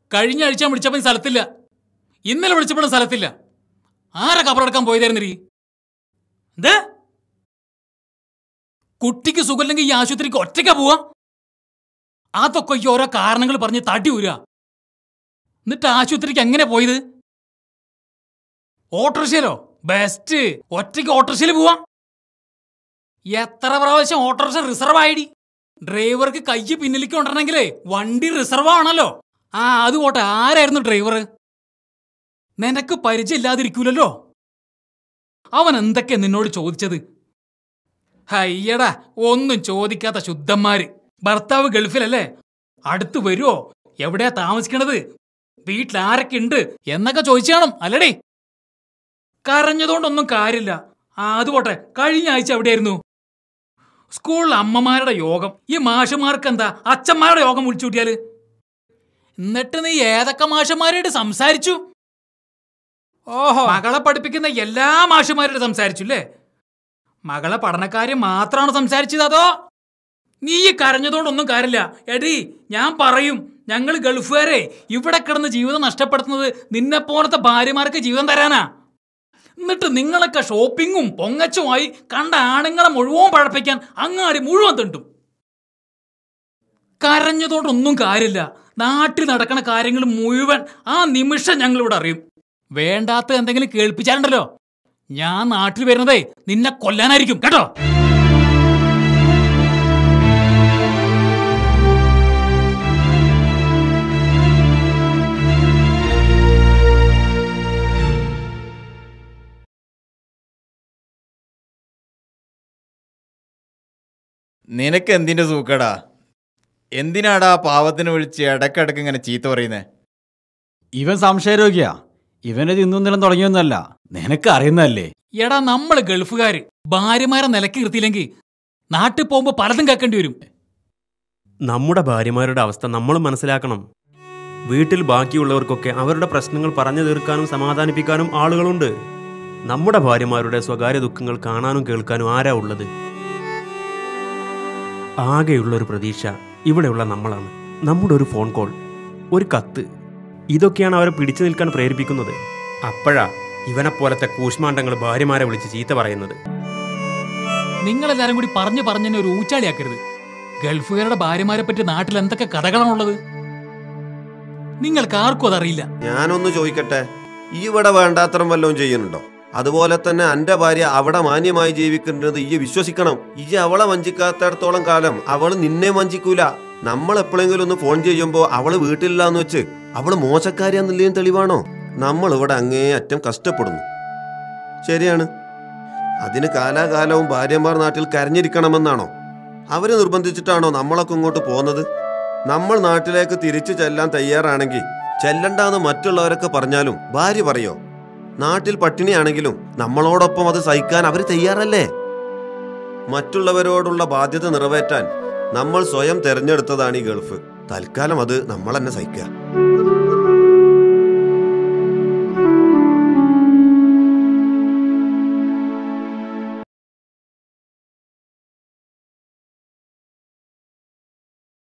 കഴിഞ്ഞ ആഴ്ച വിളിച്ചപ്പോൾ ഈ സ്ഥലത്തില്ല ഇന്നലെ വിളിച്ചപ്പോഴും സ്ഥലത്തില്ല ആരാ കബറടക്കാൻ പോയതായിരുന്നീ എന്തേ കുട്ടിക്ക് സുഖമില്ലെങ്കിൽ ഈ ആശുപത്രിക്ക് ഒറ്റയ്ക്കാ പോവാ അതൊക്കെ ഈ ഓരോ കാരണങ്ങൾ പറഞ്ഞ് തടി ഊരാ എന്നിട്ട് ആശുപത്രിക്ക് എങ്ങനെ പോയത് ഓട്ടോറിക്ഷയിലോ ബെസ്റ്റ് ഒറ്റയ്ക്ക് ഓട്ടോറിക്ഷയിൽ പോവാ എത്ര പ്രാവശ്യം ഓട്ടോറിക്ഷ റിസർവ് ആയിടി ഡ്രൈവർക്ക് കൈ പിന്നിലേക്ക് കൊണ്ടുവരണമെങ്കിലേ വണ്ടി റിസർവ് ആണല്ലോ ആ അത് പോട്ടെ ആരായിരുന്നു ഡ്രൈവർ നിനക്ക് പരിചയമില്ലാതിരിക്കൂലല്ലോ അവൻ എന്തൊക്കെ നിന്നോട് ചോദിച്ചത് ഹയ്യടാ ഒന്നും ചോദിക്കാത്ത ശുദ്ധന്മാര് ഭർത്താവ് ഗൾഫിലല്ലേ അടുത്ത് വരുമോ എവിടെയാ താമസിക്കണത് വീട്ടിൽ ആരൊക്കെ ഉണ്ട് എന്നൊക്കെ ചോദിച്ചു കാണും അല്ലടേ കരഞ്ഞതുകൊണ്ടൊന്നും കാര്യമില്ല ആ അത് പോട്ടെ കഴിഞ്ഞ ആഴ്ച എവിടെയായിരുന്നു സ്കൂളിൽ അമ്മമാരുടെ യോഗം ഈ മാഷുമാർക്ക് എന്താ അച്ഛന്മാരുടെ യോഗം വിളിച്ചു കൂട്ടിയാല് എന്നിട്ട് നീ ഏതൊക്കെ മാഷന്മാരോട് സംസാരിച്ചു ഓഹോ മകളെ പഠിപ്പിക്കുന്ന എല്ലാ മാഷുമാരോട് സംസാരിച്ചു അല്ലേ മകളെ പഠനക്കാര്യം മാത്രമാണ് സംസാരിച്ചത് അതോ നീ ഈ കരഞ്ഞതുകൊണ്ടൊന്നും കാര്യമില്ല എടി ഞാൻ പറയും ഞങ്ങൾ ഗൾഫുകാരെ ഇവിടെ കിടന്ന് ജീവിതം നഷ്ടപ്പെടുത്തുന്നത് നിന്നെ പോലത്തെ ഭാര്യമാർക്ക് ജീവിതം തരാനാ എന്നിട്ട് നിങ്ങളൊക്കെ ഷോപ്പിങ്ങും പൊങ്ങച്ചുമായി കണ്ട ആണുങ്ങളെ മുഴുവൻ പഴപ്പിക്കാൻ അങ്ങാടി മുഴുവൻ തണ്ടും കരഞ്ഞതുകൊണ്ടൊന്നും കാര്യമില്ല നാട്ടിൽ നടക്കണ കാര്യങ്ങൾ മുഴുവൻ ആ നിമിഷം ഞങ്ങൾ ഇവിടെ അറിയും വേണ്ടാത്ത എന്തെങ്കിലും കേൾപ്പിച്ചാലുണ്ടല്ലോ ഞാൻ നാട്ടിൽ വരുന്നതേ നിന്നെ കൊല്ലാനായിരിക്കും കേട്ടോ നിനക്ക് എന്തിന്റെ സൂക്കടാ എന്തിനാടാ ആ പാവത്തിന് വിളിച്ച് ഇടക്കിടക്ക് ഇങ്ങനെ ചീത്ത പറയുന്നേ ഇവൻ സംശയരോഗ്യാ ഇവനത് ഇന്നും നിലം തുടങ്ങിയൊന്നല്ല നിനക്ക് അറിയുന്നതല്ലേ എടാ നമ്മള് ഗൾഫുകാര് ഭാര്യമാരെ നിലക്ക് നിർത്തിയില്ലെങ്കിൽ നാട്ടിൽ പോകുമ്പോ പലതും കേൾക്കേണ്ടി വരും നമ്മുടെ ഭാര്യമാരുടെ അവസ്ഥ നമ്മൾ മനസ്സിലാക്കണം വീട്ടിൽ ബാക്കിയുള്ളവർക്കൊക്കെ അവരുടെ പ്രശ്നങ്ങൾ പറഞ്ഞു തീർക്കാനും സമാധാനിപ്പിക്കാനും ആളുകളുണ്ട് നമ്മുടെ ഭാര്യമാരുടെ സ്വകാര്യ ദുഃഖങ്ങൾ കാണാനും കേൾക്കാനും ആരാ ഉള്ളത് ആകെയുള്ള ഒരു പ്രതീക്ഷ ഇവിടെയുള്ള നമ്മളാണ് നമ്മുടെ ഒരു ഫോൺ കോൾ ഒരു കത്ത് ഇതൊക്കെയാണ് അവരെ പിടിച്ചു നിൽക്കാൻ പ്രേരിപ്പിക്കുന്നത് അപ്പോഴാ ഇവനെ പോലത്തെ കൂഷ്മാണ്ഡങ്ങൾ ഭാര്യമാരെ വിളിച്ച് ചീത്ത പറയുന്നത് നിങ്ങളെല്ലാരും കൂടി പറഞ്ഞു പറഞ്ഞെന്നെ ഒരു ഊച്ചാളിയാക്കരുത് ഗൾഫുകാരുടെ ഭാര്യമാരെ പറ്റി നാട്ടിൽ എന്തൊക്കെ കഥകളാണുള്ളത് നിങ്ങൾക്ക് ആർക്കും അതറിയില്ല ഞാനൊന്ന് ചോദിക്കട്ടെ ഈ ഇവിടെ വേണ്ടാത്തരം വല്ലതും ചെയ്യുന്നുണ്ടോ അതുപോലെ തന്നെ അന്റെ ഭാര്യ അവിടെ മാന്യമായി ജീവിക്കുന്നത് ഈ വിശ്വസിക്കണം ഈ അവളെ വഞ്ചിക്കാത്തടത്തോളം കാലം അവള് നിന്നെ വഞ്ചിക്കൂല നമ്മൾ എപ്പോഴെങ്കിലും ഒന്ന് ഫോൺ ചെയ്യുമ്പോൾ അവള് വീട്ടിലില്ലാന്ന് വെച്ച് അവള് മോശക്കാരിയാന്നുള്ളതും തെളിവാണോ നമ്മൾ ഇവിടെ അങ്ങേ അറ്റം കഷ്ടപ്പെടുന്നു ശരിയാണ് അതിന് കാലാകാലവും ഭാര്യമാർ നാട്ടിൽ കരഞ്ഞിരിക്കണമെന്നാണോ അവര് നിർബന്ധിച്ചിട്ടാണോ നമ്മളൊക്കെ ഇങ്ങോട്ട് പോകുന്നത് നമ്മൾ നാട്ടിലേക്ക് തിരിച്ചു ചെല്ലാൻ തയ്യാറാണെങ്കിൽ ചെല്ലണ്ടാന്ന് മറ്റുള്ളവരൊക്കെ പറഞ്ഞാലും ഭാര്യ പറയോ നാട്ടിൽ പട്ടിണിയാണെങ്കിലും നമ്മളോടൊപ്പം അത് സഹിക്കാൻ അവർ തയ്യാറല്ലേ മറ്റുള്ളവരോടുള്ള ബാധ്യത നിറവേറ്റാൻ നമ്മൾ സ്വയം തെരഞ്ഞെടുത്തതാണ് ഈ ഗൾഫ് തൽക്കാലം അത് നമ്മൾ തന്നെ സഹിക്കുക